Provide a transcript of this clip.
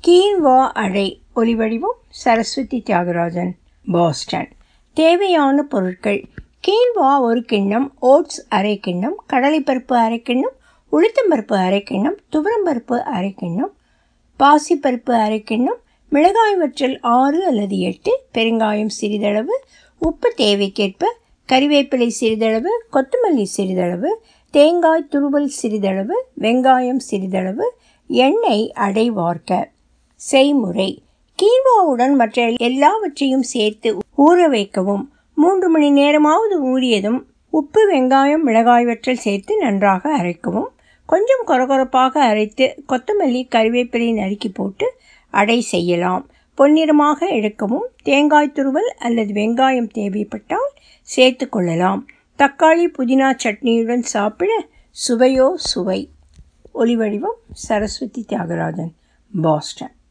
quinoa அடை ஒலிவடிவம் Saraswati Thiagarajan Boston தேவையான பொருட்கள் கீன்வா ஒரு கிண்ணம் ஓட்ஸ் அரை கிண்ணம் கடலைப்பருப்பு அரை கிண்ணம் உளுத்தம்பருப்பு அரை கிண்ணம் துவரம்பருப்பு அரை கிண்ணம் பாசிப்பருப்பு அரை கிண்ணம் மிளகாய் வற்றல் ஆறு அல்லது எட்டு பெருங்காயம் சிறிதளவு உப்பு தேவைக்கேற்ப கறிவேப்பிலை சிறிதளவு கொத்தமல்லி சிறிதளவு தேங்காய் துருவல் சிறிதளவு வெங்காயம் சிறிதளவு எண்ணெய் அடை வார்க்க செய்முறை கீன்வாவுடன் மற்ற எல்லாவற்றையும் சேர்த்து ஊற வைக்கவும் மூன்று மணி நேரமாவது ஊறியதும் உப்பு வெங்காயம் மிளகாய் வற்றல் சேர்த்து நன்றாக அரைக்கவும் கொஞ்சம் கொரகொரப்பாக அரைத்து கொத்தமல்லி கறிவேப்பிலை நறுக்கி போட்டு அடை செய்யலாம் பொன்னிறமாக எடுக்கவும் தேங்காய் துருவல் அல்லது வெங்காயம் தேவைப்பட்டால் சேர்த்து கொள்ளலாம் தக்காளி புதினா சட்னியுடன் சாப்பிட சுவையோ சுவை ஒலிவடிவம் சரஸ்வதி தியாகராஜன் பாஸ்டன்